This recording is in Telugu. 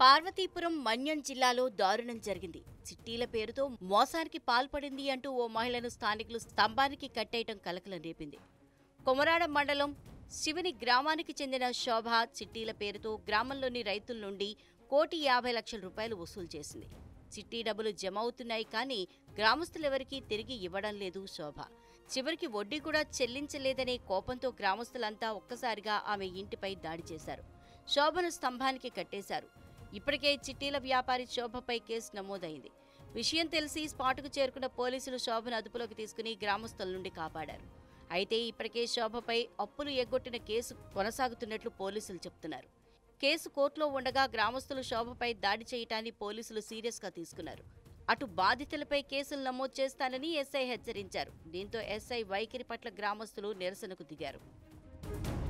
పార్వతీపురం మన్యం జిల్లాలో దారుణం జరిగింది చిట్టీల పేరుతో మోసానికి పాల్పడింది అంటూ ఓ మహిళను స్థానికులు స్తంభానికి కట్టేయటం కలకలం రేపింది కొమరాడ మండలం శివుని గ్రామానికి చెందిన శోభ చిట్టీల పేరుతో గ్రామంలోని రైతుల నుండి కోటి యాభై లక్షల రూపాయలు వసూలు చేసింది చిట్టీ డబ్బులు జమ అవుతున్నాయి కానీ గ్రామస్తులెవరికీ తిరిగి ఇవ్వడం లేదు శోభ చివరికి వడ్డీ కూడా చెల్లించలేదనే కోపంతో గ్రామస్తులంతా ఒక్కసారిగా ఆమె ఇంటిపై దాడి చేశారు శోభను స్తంభానికి కట్టేశారు ఇప్పటికే చిట్టీల వ్యాపారి శోభపై కేసు నమోదైంది విషయం తెలిసి స్పాటుకు చేరుకున్న పోలీసులు శోభను అదుపులోకి తీసుకుని గ్రామస్తుల నుండి కాపాడారు అయితే ఇప్పటికే శోభపై అప్పులు ఎగ్గొట్టిన కేసు కొనసాగుతున్నట్లు పోలీసులు చెబుతున్నారు కేసు కోర్టులో ఉండగా గ్రామస్తులు శోభపై దాడి చేయటాన్ని పోలీసులు సీరియస్గా తీసుకున్నారు అటు బాధితులపై కేసులు నమోదు చేస్తానని ఎస్ఐ హెచ్చరించారు దీంతో ఎస్ఐ వైఖరి పట్ల గ్రామస్తులు నిరసనకు దిగారు